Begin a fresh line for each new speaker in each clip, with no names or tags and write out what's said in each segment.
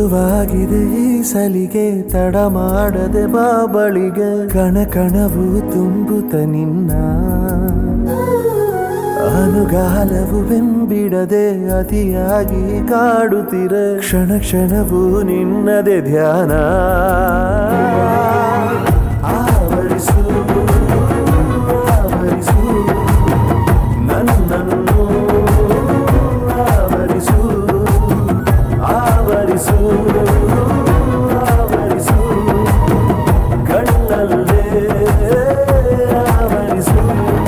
ಶುರುವಾಗಿದೆ ಈ ಸಲಿಗೆ ತಡ ಮಾಡದೆ ಬಾಬಳಿಗೆ ಕಣ ಕಣವು ತುಂಬುತ್ತ ನಿನ್ನ ಅನುಗಾಲವು ಬೆಂಬಿಡದೆ ಅತಿಯಾಗಿ ಕಾಡುತ್ತಿರೆ ಕ್ಷಣ ಕ್ಷಣವು ನಿನ್ನದೆ ಧ್ಯಾನ ಆವರಿಸು ಆವರಿಸು ನನ್ನನ್ನು ಆವರಿಸು ಆವರಿಸು ಆವರಿಸು ಕಣ್ಣಲ್ಲೇ ಆವರಿಸು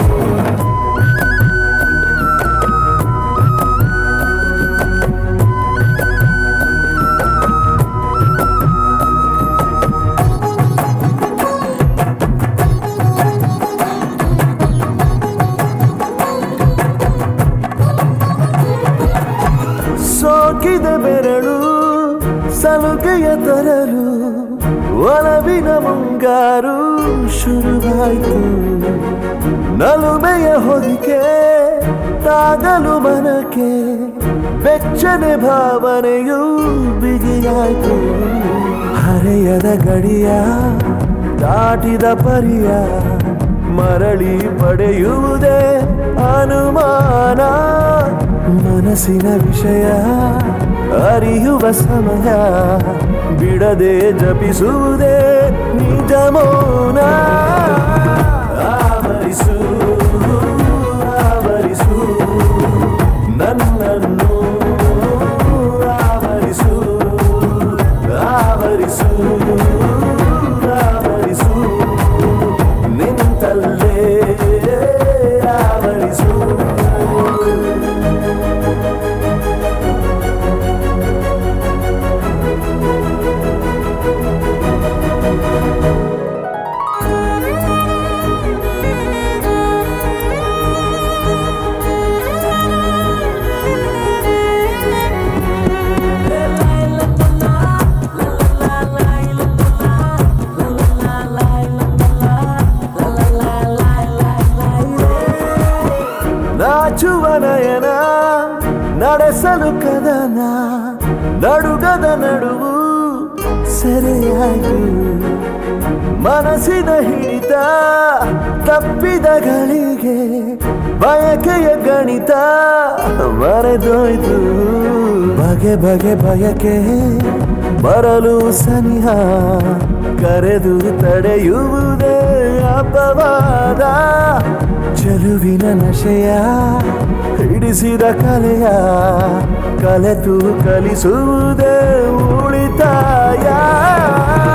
ಸೋಕಿದ ಬೆರಳು ಸಲುಗೆಯ ತರಲು ಒಲವಿನ ಮುಂಗಾರು ಶುರುವಾಯಿತು ನಲುಮೆಯ ಹೊದಿಕೆ ತಾಗಲು ಮನಕ್ಕೆ ಬೆಚ್ಚನೆ ಭಾವನೆಯು ಬಿಗಿಯಾಯಿತು ಹರೆಯದ ಗಡಿಯ ದಾಟಿದ ಪರಿಯ ಮರಳಿ ಪಡೆಯುವುದೇ ಅನುಮಾನ ಮನಸ್ಸಿನ ವಿಷಯ ಅರಿಯುವ ಸಮಯ ಬಿಡದೆ ಜಪಿಸುವುದೇ ನಿಜ ಮೌನ ಆವರಿಸು ಆವರಿಸು ನನ್ನನ್ನು ಆವರಿಸು ಆವರಿಸು ಆವರಿಸು ನಿಂತಲ್ಲೇ ಆವರಿಸು ನಾಚುವ ನಯನ ನಡೆಸಲು ಕದನ ನಡುಗದ ನಡುವು ಸೆರೆಯಾಗಿ ಮನಸ್ಸಿನ ಹಿಡಿತ ತಪ್ಪಿದ ಗಳಿಗೆ ಬಯಕೆಯ ಗಣಿತ ಮರೆದೋಯ್ತು ಬಗೆ ಬಗೆ ಬಯಕೆ ಬರಲು ಸನಿಹ ಕರೆದು ತಡೆಯುವುದೇ ಅಪವಾದ ಚೆಲುವಿನ ನಶೆಯ ಹಿಡಿಸಿದ ಕಲೆಯ ಕಲೆತು ಕಲಿಸುವುದೇ ಉಳಿತಾಯ